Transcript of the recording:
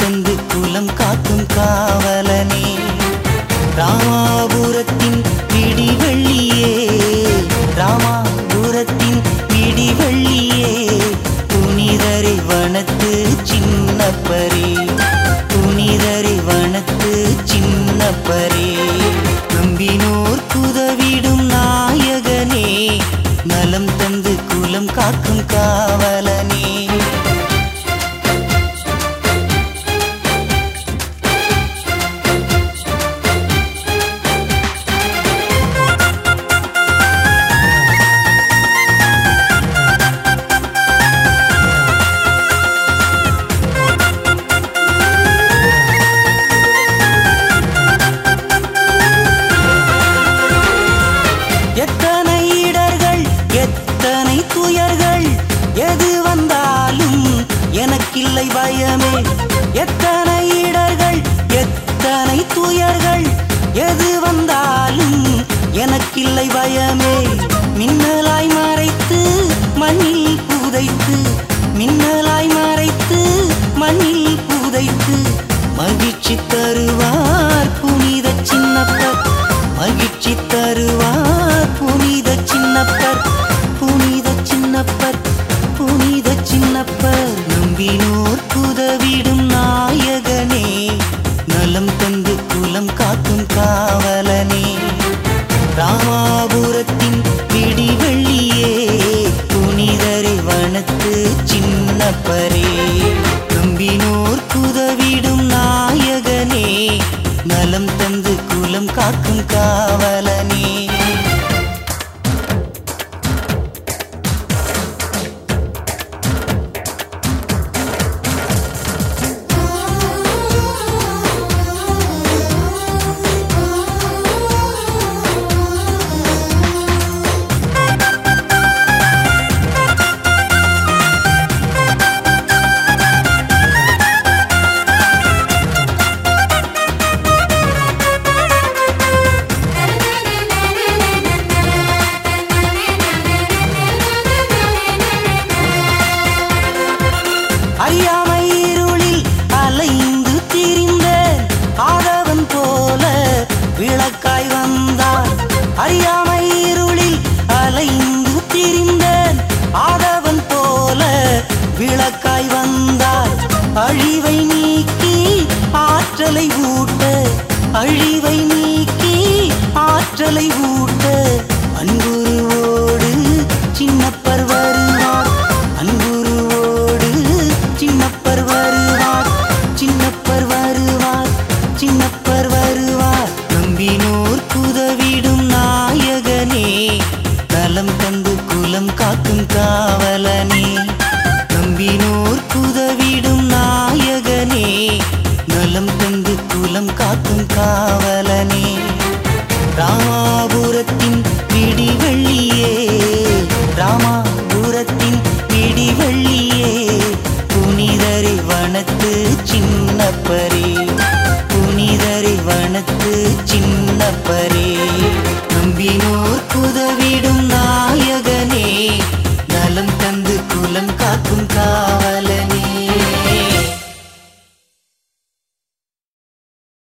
தந்து குலம் காக்கும் காவலனே ராமாபுரத்தின் பிடிவெள்ளியே ராமாபுரத்தின் பிடிவெள்ளியே புனிதரை வனத்து சின்னப்பரே புனிதரை வனத்து சின்னப்பரே நம்பினோர் குதவிடும் நாயகனே நலம் தந்து குலம் காக்கும் காவலனே எத்தனை இடர்கள் எத்தனை துயர்கள் எது வந்தாலும் எனக்கில்லை பயமே எத்தனை இடர்கள் எத்தனை துயர்கள் எது வந்தாலும் எனக்கில்லை பயமே மின்னலாய் மறைத்து மண்ணில் புதைத்து மின்னலாய் மறைத்து மண்ணில் புதைத்து மகிழ்ச்சி தருவார் புனித சின்னப்பர் மகிழ்ச்சி தருவார் புனித சின்னப்பர் புனித சின்னப்பர் புனித சின்னப்பர் நம்பினோர் புதவிடும் நாயகனே நலம் தந்து குலம் காக்கும் காவலனே ராமாபுரத்தின் பிடிவெள்ளியே புனிதரை வனத்து சின்னப்பரே நம்பினோர் குதவிடும் நாயகனே நலம் தந்து குலம் காக்கும் காவலனே அறியாமை இருளில் அலைந்து திரிந்த ஆதவன் போல விளக்காய் வந்தார் அறியாமை இருளில் அலைந்து திரிந்த ஆதவன் போல விளக்காய் வந்தார் அழிவை நீக்கி ஆற்றலை ஊட்ட அழிவை நீக்கி ஆற்றலை ஊட்ட அன்புருவோடு சின்னப்பர் வருவார் அன்புருவோடு சின்னப்பர் வருவார் சின்னப்பர் வருவார் சின்னப்பர் வருவார் நம்பினோர் குதவிடும் நாயகனே நலம் தந்து குலம் காக்கும் காவலனே நம்பினோர் குதவிடும் நாயகனே நலம் தந்து குலம் காக்கும்